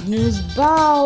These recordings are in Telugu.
News Bow.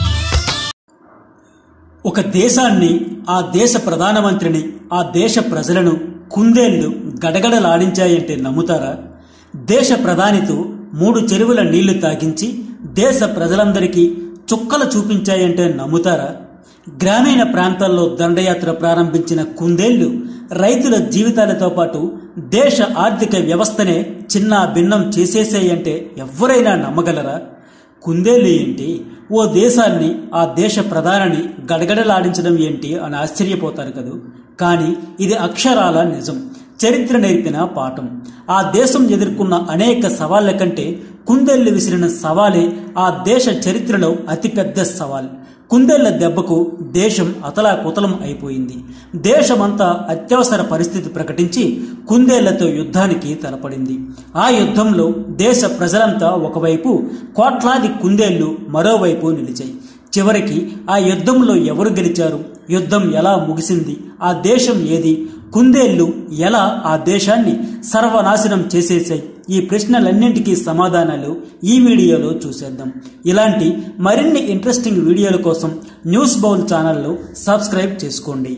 ఒక దేశాన్ని ఆ దేశ ప్రధానమంత్రిని ఆ దేశ ప్రజలను కుందేళ్లు గడగడలాడించాయంటే నమ్ముతారా దేశ ప్రధానితో మూడు చెరువుల నీళ్లు తాగించి దేశ ప్రజలందరికీ చుక్కలు చూపించాయంటే నమ్ముతారా గ్రామీణ ప్రాంతాల్లో దండయాత్ర ప్రారంభించిన కుందేళ్లు రైతుల జీవితాలతో పాటు దేశ ఆర్థిక వ్యవస్థనే చిన్న భిన్నం చేసేసాయంటే ఎవరైనా నమ్మగలరా కుందేలు ఏంటి ఓ దేశాన్ని ఆ దేశ ప్రధానిని గడగడలాడించడం ఏంటి అని ఆశ్చర్యపోతారు కదూ కానీ ఇది అక్షరాల నిజం చరిత్ర నేర్పిన పాఠం ఆ దేశం ఎదుర్కొన్న అనేక సవాళ్ల కంటే కుందేళ్లు విసిరిన సవాలే ఆ దేశ చరిత్రలో అతిపెద్ద సవాల్ కుందేళ్ల దెబ్బకు దేశం అతలాకుతలం అయిపోయింది దేశమంతా అత్యవసర పరిస్థితి ప్రకటించి కుందేళ్లతో యుద్ధానికి తలపడింది ఆ యుద్ధంలో దేశ ప్రజలంతా ఒకవైపు కోట్లాది కుందేళ్లు మరోవైపు నిలిచాయి చివరికి ఆ యుద్ధంలో ఎవరు గెలిచారు యుద్ధం ఎలా ముగిసింది ఆ దేశం ఏది కుందేళ్లు ఎలా ఆ దేశాన్ని సర్వనాశనం చేసేసాయి ఈ ప్రశ్నలన్నింటికీ సమాధానాలు ఈ వీడియోలో చూసేద్దాం ఇలాంటి మరిన్ని ఇంట్రెస్టింగ్ వీడియోల కోసం న్యూస్ బౌల్ ఛానల్ను సబ్స్క్రైబ్ చేసుకోండి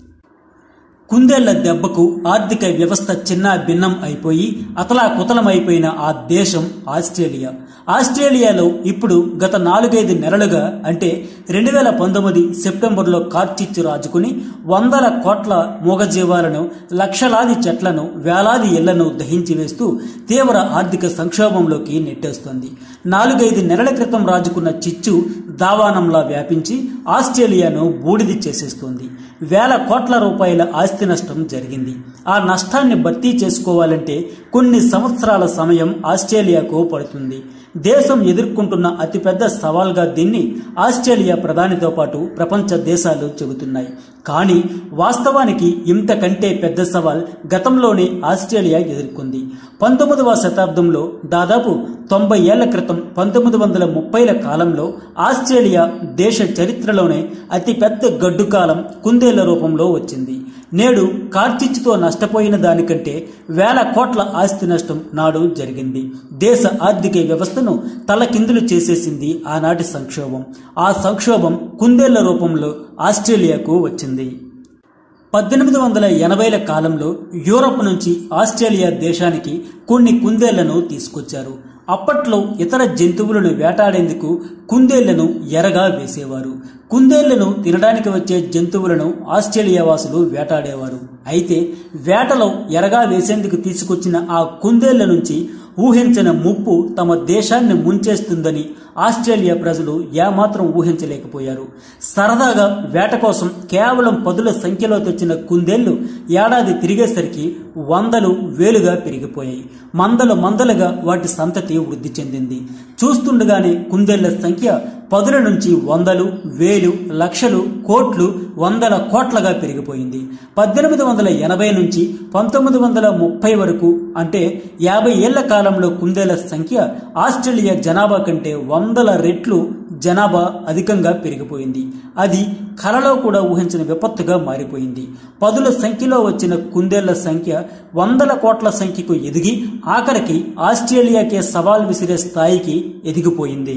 కుందేళ్ల దెబ్బకు ఆర్థిక వ్యవస్థ చిన్న భిన్నం అయిపోయి అతలాకుతలమైపోయిన ఆ దేశం ఆస్ట్రేలియా ఆస్ట్రేలియాలో ఇప్పుడు గత నాలుగైదు నెలలుగా అంటే రెండు వేల పంతొమ్మిది సెప్టెంబర్లో కార్చిచ్చు రాజుకుని వందల కోట్ల మూగజీవాలను లక్షలాది చెట్లను వేలాది ఇళ్లను దహించి వేస్తూ తీవ్ర ఆర్థిక సంక్షోభంలోకి నెట్టేస్తోంది నాలుగైదు నెలల క్రితం రాజుకున్న చిచ్చు దావానంలా వ్యాపించి ఆస్ట్రేలియాను బూడిది చేసేస్తోంది వేల కోట్ల రూపాయల ఆస్తి నష్టం జరిగింది ఆ నష్టాన్ని భర్తీ చేసుకోవాలంటే కొన్ని సంవత్సరాల సమయం ఆస్ట్రేలియాకు పడుతుంది దేశం ఎదుర్కొంటున్న అతిపెద్ద సవాల్గా దీన్ని ఆస్ట్రేలియా ప్రధానితో పాటు ప్రపంచ దేశాలు చెబుతున్నాయి కానీ వాస్తవానికి ఇంతకంటే పెద్ద సవాల్ గతంలోనే ఆస్ట్రేలియా ఎదుర్కొంది పంతొమ్మిదవ శతాబ్దంలో దాదాపు తొంభై ఏళ్ల క్రితం పంతొమ్మిది వందల ముప్పైల కాలంలో ఆస్ట్రేలియా దేశ చరిత్రలోనే అతిపెద్ద గడ్డు కాలం కుందేళ్ల రూపంలో వచ్చింది నేడు కార్చిచ్చుతో నష్టపోయిన దానికంటే వేల కోట్ల ఆస్తి నష్టం నాడు జరిగింది దేశ ఆర్థిక వ్యవస్థను తలకిందులు చేసేసింది ఆనాటి సంక్షోభం ఆ సంక్షోభం కుందేళ్ల రూపంలో ఆస్ట్రేలియాకు వచ్చింది పద్దెనిమిది వందల ఎనభైల కాలంలో యూరప్ నుంచి ఆస్ట్రేలియా దేశానికి కొన్ని కుందేళ్లను తీసుకొచ్చారు అప్పట్లో ఇతర జంతువులను వేటాడేందుకు కుందేళ్లను ఎరగా వేసేవారు కుందేళ్లను తినడానికి వచ్చే జంతువులను ఆస్ట్రేలియా వాసులు వేటాడేవారు అయితే వేటలో ఎరగా వేసేందుకు తీసుకొచ్చిన ఆ కుందేళ్ల నుంచి ఊహించిన ముప్పు తమ దేశాన్ని ముంచేస్తుందని ఆస్ట్రేలియా ప్రజలు ఏమాత్రం ఊహించలేకపోయారు సరదాగా వేట కోసం కేవలం పదుల సంఖ్యలో తెచ్చిన కుందేళ్లు ఏడాది తిరిగేసరికి వందలు వేలుగా పెరిగిపోయాయి మందలు మందలుగా వాటి సంతతి వృద్ధి చెందింది చూస్తుండగానే కుందేళ్ల సంఖ్య పదుల నుంచి వందలు వేలు లక్షలు కోట్లు వందల కోట్లగా పెరిగిపోయింది పద్దెనిమిది వందల ఎనభై నుంచి పంతొమ్మిది వందల ముప్పై వరకు అంటే యాభై ఏళ్ల కాలంలో కుందేళ్ల సంఖ్య ఆస్ట్రేలియా జనాభా కంటే వందల రెట్లు జనాభా అధికంగా పెరిగిపోయింది అది కలలో కూడా ఊహించిన విపత్తుగా మారిపోయింది పదుల సంఖ్యలో వచ్చిన కుందేళ్ల సంఖ్య వందల కోట్ల సంఖ్యకు ఎదిగి ఆఖరికి ఆస్ట్రేలియాకే సవాల్ విసిరే స్థాయికి ఎదిగిపోయింది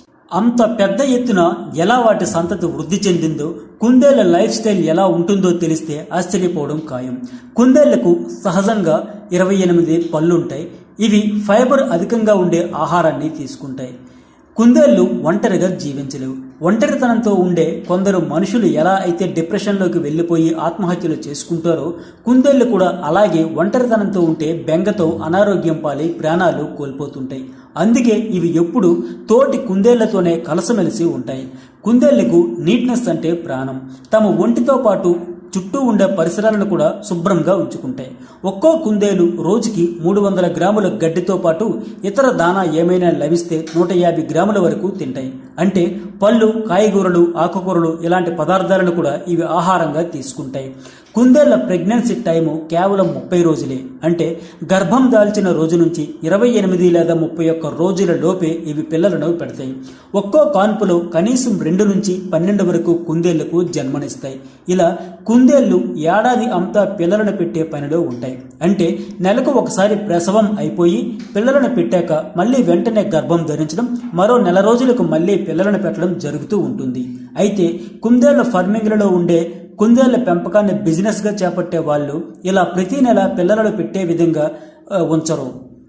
అంత పెద్ద ఎత్తున ఎలా వాటి సంతతి వృద్ధి చెందిందో కుందేళ్ల లైఫ్ స్టైల్ ఎలా ఉంటుందో తెలిస్తే ఆశ్చర్యపోవడం ఖాయం కుందేళ్లకు సహజంగా ఇరవై ఎనిమిది పళ్ళుంటాయి ఇవి ఫైబర్ అధికంగా ఉండే ఆహారాన్ని తీసుకుంటాయి కుందేళ్లు ఒంటరిగా జీవించలేవు ఒంటరితనంతో ఉండే కొందరు మనుషులు ఎలా అయితే డిప్రెషన్లోకి వెళ్ళిపోయి ఆత్మహత్యలు చేసుకుంటారో కుందేళ్లు కూడా అలాగే ఒంటరితనంతో ఉంటే బెంగతో అనారోగ్యం పాలై ప్రాణాలు కోల్పోతుంటాయి అందుకే ఇవి ఎప్పుడు తోటి కుందేళ్లతోనే కలసమెలిసి ఉంటాయి కుందేళ్లకు నీట్నెస్ అంటే ప్రాణం తమ ఒంటితో పాటు చుట్టూ ఉండే పరిసరాలను కూడా శుభ్రంగా ఉంచుకుంటాయి ఒక్కో కుందేలు రోజుకి మూడు వందల గ్రాముల గడ్డితో పాటు ఇతర దానా ఏమైనా లభిస్తే నూట యాభై గ్రాముల వరకు తింటాయి అంటే పళ్ళు కాయగూరలు ఆకుకూరలు ఇలాంటి పదార్థాలను కూడా ఇవి ఆహారంగా తీసుకుంటాయి కుందేళ్ల ప్రెగ్నెన్సీ టైము కేవలం ముప్పై రోజులే అంటే గర్భం దాల్చిన రోజు నుంచి ఇరవై ఎనిమిది లేదా ముప్పై ఒక్క రోజుల లోపే ఇవి పిల్లలను పెడతాయి ఒక్కో కాన్పులో కనీసం రెండు నుంచి పన్నెండు వరకు కుందేళ్లకు జన్మనిస్తాయి ఇలా కుందేళ్లు ఏడాది అంతా పిల్లలను పెట్టే పనిలో ఉంటాయి అంటే నెలకు ఒకసారి ప్రసవం అయిపోయి పిల్లలను పెట్టాక మళ్ళీ వెంటనే గర్భం ధరించడం మరో నెల రోజులకు మళ్ళీ పిల్లలను పెట్టడం జరుగుతూ ఉంటుంది అయితే కుందేళ్ల ఫార్మింగ్లలో ఉండే కుందేళ్ల పెంపకాన్ని బిజినెస్గా చేపట్టే వాళ్ళు ఇలా ప్రతి నెల పిల్లలను పెట్టే విధంగా ఆ, ఉంచరు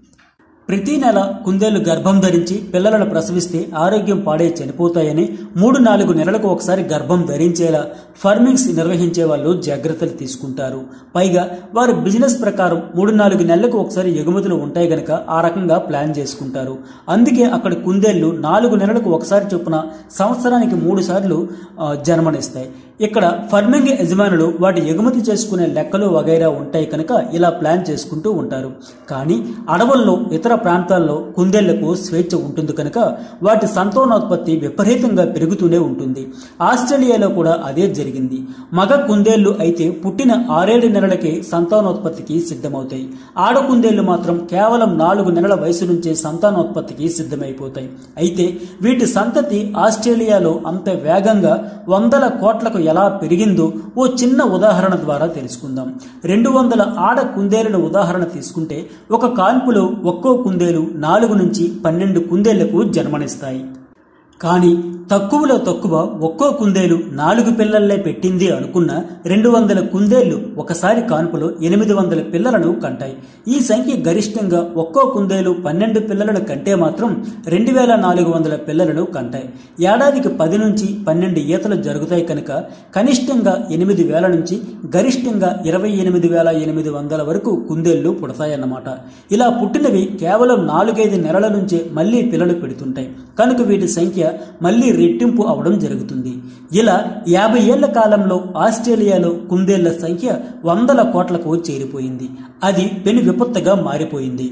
ప్రతి నెల కుందేళ్లు గర్భం ధరించి పిల్లలను ప్రసవిస్తే ఆరోగ్యం పాడే చనిపోతాయని మూడు నాలుగు నెలలకు ఒకసారి గర్భం ధరించేలా ఫార్మింగ్స్ నిర్వహించే వాళ్ళు జాగ్రత్తలు తీసుకుంటారు పైగా వారి బిజినెస్ ప్రకారం మూడు నాలుగు నెలలకు ఒకసారి ఎగుమతులు ఉంటాయి గనక ఆ రకంగా ప్లాన్ చేసుకుంటారు అందుకే అక్కడ కుందేళ్లు నాలుగు నెలలకు ఒకసారి చొప్పున సంవత్సరానికి మూడు సార్లు ఆ, జన్మనిస్తాయి ఇక్కడ ఫర్మింగ్ యజమానులు వాటి ఎగుమతి చేసుకునే లెక్కలు వగైరా ఉంటాయి కనుక ఇలా ప్లాన్ చేసుకుంటూ ఉంటారు కానీ అడవుల్లో ఇతర ప్రాంతాల్లో కుందేళ్లకు స్వేచ్ఛ ఉంటుంది కనుక వాటి సంతానోత్పత్తి విపరీతంగా పెరుగుతూనే ఉంటుంది ఆస్ట్రేలియాలో కూడా అదే జరిగింది మగ కుందేళ్లు అయితే పుట్టిన ఆరేడు నెలలకే సంతానోత్పత్తికి సిద్ధమవుతాయి ఆడ కుందేళ్లు మాత్రం కేవలం నాలుగు నెలల వయసు నుంచే సంతానోత్పత్తికి సిద్ధమైపోతాయి అయితే వీటి సంతతి ఆస్ట్రేలియాలో అంత వేగంగా వందల కోట్లకు ఎలా పెరిగిందో ఓ చిన్న ఉదాహరణ ద్వారా తెలుసుకుందాం రెండు వందల ఆడ కుందేలుల ఉదాహరణ తీసుకుంటే ఒక కాన్పులో ఒక్కో కుందేలు నాలుగు నుంచి పన్నెండు కుందేళ్లకు జన్మనిస్తాయి కానీ తక్కువలో తక్కువ ఒక్కో కుందేలు నాలుగు పిల్లల్లే పెట్టింది అనుకున్న రెండు వందల కుందేళ్లు ఒకసారి కాన్పులో ఎనిమిది వందల పిల్లలను కంటాయి ఈ సంఖ్య గరిష్టంగా ఒక్కో కుందేలు పన్నెండు పిల్లలను కంటే మాత్రం రెండు వేల నాలుగు వందల పిల్లలను కంటాయి ఏడాదికి పది నుంచి పన్నెండు ఈతలు జరుగుతాయి కనుక కనిష్టంగా ఎనిమిది వేల నుంచి గరిష్టంగా ఇరవై ఎనిమిది వేల ఎనిమిది వందల వరకు కుందేళ్లు పుడతాయన్నమాట ఇలా పుట్టినవి కేవలం నాలుగైదు నెలల నుంచే మళ్ళీ పిల్లలు పెడుతుంటాయి కనుక వీటి సంఖ్య మళ్ళీ రెట్టింపు అవడం జరుగుతుంది ఇలా యాభై ఏళ్ల కాలంలో ఆస్ట్రేలియాలో కుందేళ్ల సంఖ్య వందల కోట్లకు చేరిపోయింది అది పెను విపత్తుగా మారిపోయింది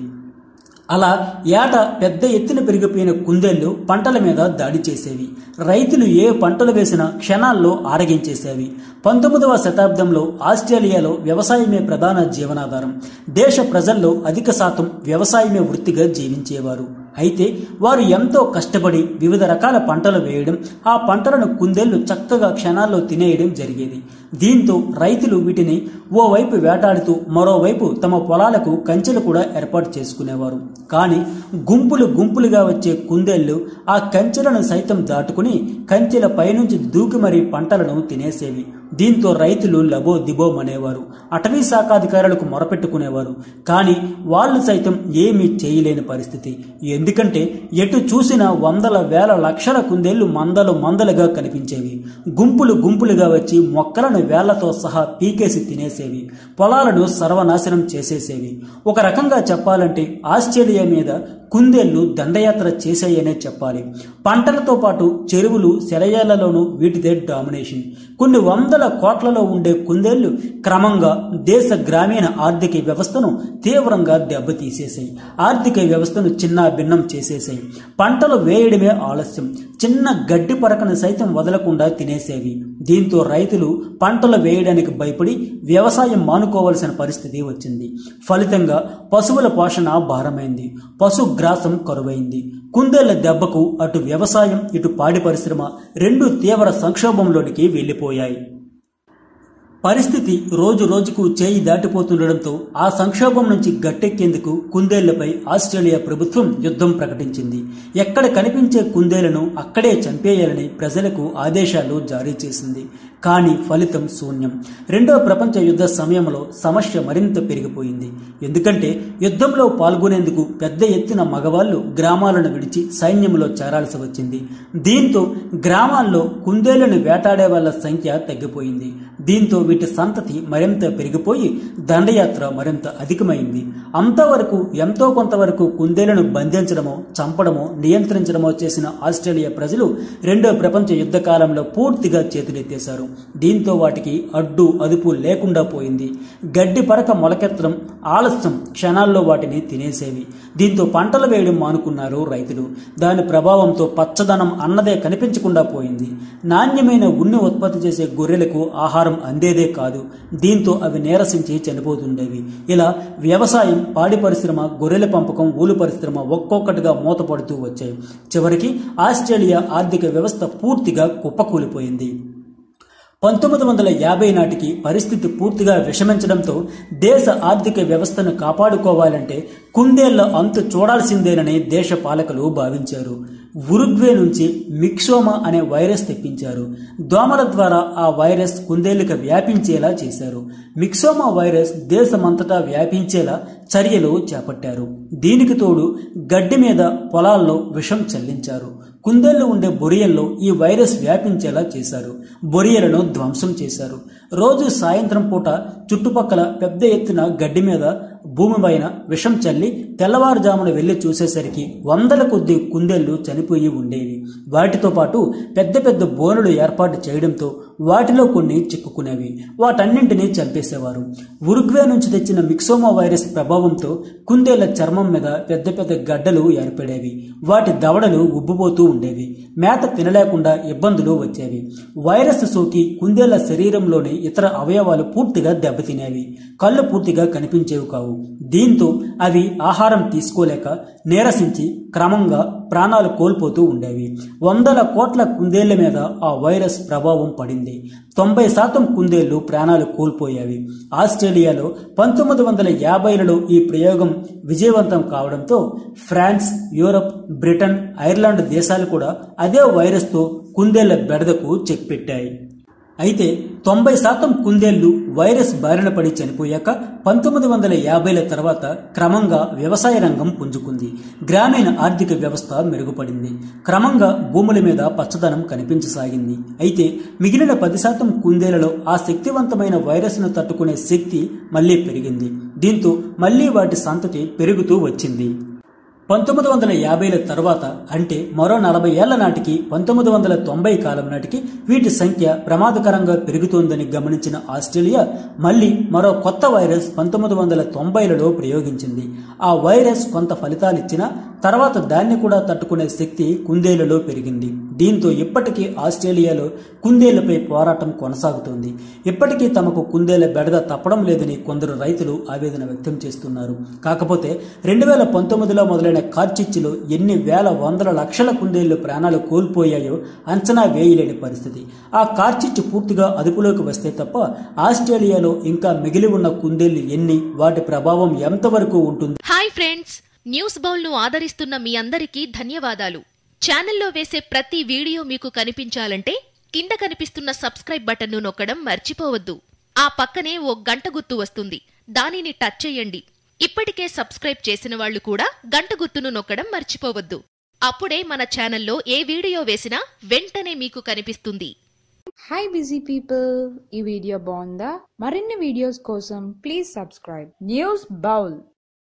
అలా ఏట పెద్ద ఎత్తున పెరిగిపోయిన కుందేళ్లు పంటల మీద దాడి చేసేవి రైతులు ఏ పంటలు వేసినా క్షణాల్లో ఆరగించేసేవి పంతొమ్మిదవ శతాబ్దంలో ఆస్ట్రేలియాలో వ్యవసాయమే ప్రధాన జీవనాధారం దేశ ప్రజల్లో అధిక శాతం వ్యవసాయమే వృత్తిగా జీవించేవారు అయితే వారు ఎంతో కష్టపడి వివిధ రకాల పంటలు వేయడం ఆ పంటలను కుందేళ్లు చక్కగా క్షణాల్లో తినేయడం జరిగేది దీంతో రైతులు వీటిని ఓవైపు వేటాడుతూ మరోవైపు తమ పొలాలకు కంచెలు కూడా ఏర్పాటు చేసుకునేవారు కానీ గుంపులు గుంపులుగా వచ్చే కుందేళ్లు ఆ కంచెలను సైతం దాటుకుని కంచెల పైనుంచి దూకి మరీ పంటలను తినేసేవి దీంతో రైతులు లబో దిబోమనేవారు అటవీ శాఖాధికారులకు మొరపెట్టుకునేవారు కానీ వాళ్ళు సైతం ఏమీ చేయలేని పరిస్థితి ఎందుకంటే ఎటు చూసినా వందల వేల లక్షల కుందేళ్లు మందలు మందలుగా కనిపించేవి గుంపులు గుంపులుగా వచ్చి మొక్కలను వేళ్లతో సహా పీకేసి తినేసేవి పొలాలను సర్వనాశనం చేసేసేవి ఒక రకంగా చెప్పాలంటే ఆస్ట్రేలియా మీద కుందేళ్లు దండయాత్ర చేశాయనే చెప్పాలి పంటలతో పాటు చెరువులు సెలయాలలోనూ వీటిదే డామినేషన్ కొన్ని వందల కోట్లలో ఉండే కుందేళ్లు క్రమంగా దేశ గ్రామీణ ఆర్థిక వ్యవస్థను తీవ్రంగా దెబ్బతీసేశాయి ఆర్థిక వ్యవస్థను చిన్న భిన్నం చేసేశాయి పంటలు వేయడమే ఆలస్యం చిన్న గడ్డి పరకను సైతం వదలకుండా తినేసేవి దీంతో రైతులు పంటలు వేయడానికి భయపడి వ్యవసాయం మానుకోవాల్సిన పరిస్థితి వచ్చింది ఫలితంగా పశువుల పోషణ భారమైంది పశు గ్రాసం కరువైంది కుందేళ్ల దెబ్బకు అటు వ్యవసాయం ఇటు పాడి పరిశ్రమ రెండు తీవ్ర సంక్షోభంలోనికి వెళ్లిపోయాయి పరిస్థితి రోజు రోజుకు చేయి దాటిపోతుండటంతో ఆ సంక్షోభం నుంచి గట్టెక్కేందుకు కుందేళ్లపై ఆస్ట్రేలియా ప్రభుత్వం యుద్ధం ప్రకటించింది ఎక్కడ కనిపించే కుందేళ్లను అక్కడే చంపేయాలని ప్రజలకు ఆదేశాలు జారీ చేసింది కానీ ఫలితం శూన్యం రెండవ ప్రపంచ యుద్ధ సమయంలో సమస్య మరింత పెరిగిపోయింది ఎందుకంటే యుద్ధంలో పాల్గొనేందుకు పెద్ద ఎత్తున మగవాళ్లు గ్రామాలను విడిచి సైన్యంలో చేరాల్సి వచ్చింది దీంతో గ్రామాల్లో కుందేళ్లను వేటాడే వాళ్ళ సంఖ్య తగ్గిపోయింది దీంతో వీటి సంతతి మరింత పెరిగిపోయి దండయాత్ర మరింత అధికమైంది అంతవరకు ఎంతో కొంతవరకు కుందేళ్లను బంధించడమో చంపడమో నియంత్రించడమో చేసిన ఆస్ట్రేలియా ప్రజలు రెండో ప్రపంచ యుద్ధ కాలంలో పూర్తిగా చేతులెత్తేశారు దీంతో వాటికి అడ్డు అదుపు లేకుండా పోయింది గడ్డి పరక మొలకెత్తడం ఆలస్యం క్షణాల్లో వాటిని తినేసేవి దీంతో పంటలు వేయడం మానుకున్నారు రైతులు దాని ప్రభావంతో పచ్చదనం అన్నదే కనిపించకుండా పోయింది నాణ్యమైన ఉన్ని ఉత్పత్తి చేసే గొర్రెలకు ఆహారం అందేదే కాదు దీంతో అవి నీరసించి చనిపోతుండేవి ఇలా వ్యవసాయం పాడి పరిశ్రమ గొర్రెల పెంపకం ఊలు పరిశ్రమ ఒక్కొక్కటిగా మూతపడుతూ వచ్చాయి చివరికి ఆస్ట్రేలియా ఆర్థిక వ్యవస్థ పూర్తిగా కుప్పకూలిపోయింది పంతొమ్మిది వందల యాభై నాటికి పరిస్థితి పూర్తిగా విషమించడంతో దేశ ఆర్థిక వ్యవస్థను కాపాడుకోవాలంటే కుందేళ్ల అంతు చూడాల్సిందేనని దేశ పాలకులు భావించారు ఉరుగ్వే నుంచి మిక్సోమా అనే వైరస్ తెప్పించారు దోమల ద్వారా ఆ వైరస్ కుందేళ్లకు వ్యాపించేలా చేశారు మిక్సోమా వైరస్ దేశమంతటా వ్యాపించేలా చర్యలు చేపట్టారు దీనికి తోడు గడ్డి మీద పొలాల్లో విషం చల్లించారు కుందేళ్లు ఉండే బొరియల్లో ఈ వైరస్ వ్యాపించేలా చేశారు బొరియలను ధ్వంసం చేశారు రోజు సాయంత్రం పూట చుట్టుపక్కల పెద్ద ఎత్తున గడ్డి మీద భూమి పైన విషం చల్లి తెల్లవారుజామున వెళ్లి చూసేసరికి వందల కొద్ది కుందేళ్లు చనిపోయి ఉండేవి వాటితో పాటు పెద్ద పెద్ద బోనులు ఏర్పాటు చేయడంతో వాటిలో కొన్ని చిక్కుకునేవి వాటన్నింటినీ చంపేసేవారు ఉరుగ్వే నుంచి తెచ్చిన మిక్సోమా వైరస్ ప్రభావంతో కుందేళ్ల చర్మం మీద పెద్ద పెద్ద గడ్డలు ఏర్పడేవి వాటి దవడలు ఉబ్బుపోతూ ఉండేవి మేత తినలేకుండా ఇబ్బందులు వచ్చేవి వైరస్ సోకి కుందేళ్ల శరీరంలోని ఇతర అవయవాలు పూర్తిగా దెబ్బతినేవి కళ్ళు పూర్తిగా కనిపించేవి కావు దీంతో అవి ఆహారం తీసుకోలేక నీరసించి క్రమంగా ప్రాణాలు కోల్పోతూ ఉండేవి వందల కోట్ల కుందేళ్ల మీద ఆ వైరస్ ప్రభావం పడింది తొంభై శాతం కుందేళ్లు ప్రాణాలు కోల్పోయేవి ఆస్ట్రేలియాలో పంతొమ్మిది వందల యాభైలలో ఈ ప్రయోగం విజయవంతం కావడంతో ఫ్రాన్స్ యూరప్ బ్రిటన్ ఐర్లాండ్ దేశాలు కూడా అదే వైరస్తో కుందేళ్ల బెడదకు చెక్ పెట్టాయి అయితే తొంభై శాతం కుందేళ్లు వైరస్ బారిన పడి చనిపోయాక పంతొమ్మిది వందల యాభైల తర్వాత క్రమంగా వ్యవసాయ రంగం పుంజుకుంది గ్రామీణ ఆర్థిక వ్యవస్థ మెరుగుపడింది క్రమంగా భూముల మీద పచ్చదనం కనిపించసాగింది అయితే మిగిలిన పది శాతం కుందేళ్లలో ఆ శక్తివంతమైన వైరస్ను తట్టుకునే శక్తి మళ్లీ పెరిగింది దీంతో మళ్లీ వాటి సంతతి పెరుగుతూ వచ్చింది పంతొమ్మిది వందల యాభైల తర్వాత అంటే మరో నలభై ఏళ్ల నాటికి పంతొమ్మిది వందల తొంభై కాలం నాటికి వీటి సంఖ్య ప్రమాదకరంగా పెరుగుతోందని గమనించిన ఆస్ట్రేలియా మళ్లీ మరో కొత్త వైరస్ పంతొమ్మిది వందల తొంభైలలో ప్రయోగించింది ఆ వైరస్ కొంత ఫలితాలిచ్చినా తర్వాత దాన్ని కూడా తట్టుకునే శక్తి కుందేళ్లలో పెరిగింది దీంతో ఇప్పటికీ ఆస్ట్రేలియాలో కుందేళ్లపై పోరాటం కొనసాగుతోంది ఇప్పటికీ తమకు కుందేళ్ల బెడద తప్పడం లేదని కొందరు రైతులు ఆవేదన వ్యక్తం చేస్తున్నారు కాకపోతే రెండు వేల పంతొమ్మిదిలో మొదలైన కార్చిచ్చులో ఎన్ని వేల వందల లక్షల కుందేళ్లు ప్రాణాలు కోల్పోయాయో అంచనా వేయలేని పరిస్థితి ఆ కార్చిచ్చు పూర్తిగా అదుపులోకి వస్తే తప్ప ఆస్ట్రేలియాలో ఇంకా మిగిలి ఉన్న కుందేళ్లు ఎన్ని వాటి ప్రభావం ఎంతవరకు ఉంటుంది హాయ్ ఫ్రెండ్స్ న్యూస్ బౌల్ ను ఆదరిస్తున్న మీ అందరికీ ధన్యవాదాలు ఛానల్లో వేసే ప్రతి వీడియో మీకు కనిపించాలంటే కింద కనిపిస్తున్న సబ్స్క్రైబ్ బటన్ను నొక్కడం మర్చిపోవద్దు ఆ పక్కనే ఓ గంట గుర్తు వస్తుంది దానిని టచ్ చేయండి ఇప్పటికే సబ్స్క్రైబ్ చేసిన వాళ్ళు కూడా గంట గుర్తును నొక్కడం మర్చిపోవద్దు అప్పుడే మన ఛానల్లో ఏ వీడియో వేసినా వెంటనే మీకు కనిపిస్తుంది హాయ్ బిజీ పీపుల్ ఈ వీడియో బాగుందా మరిన్ని వీడియోస్ కోసం ప్లీజ్ సబ్స్క్రైబ్ న్యూస్ బౌల్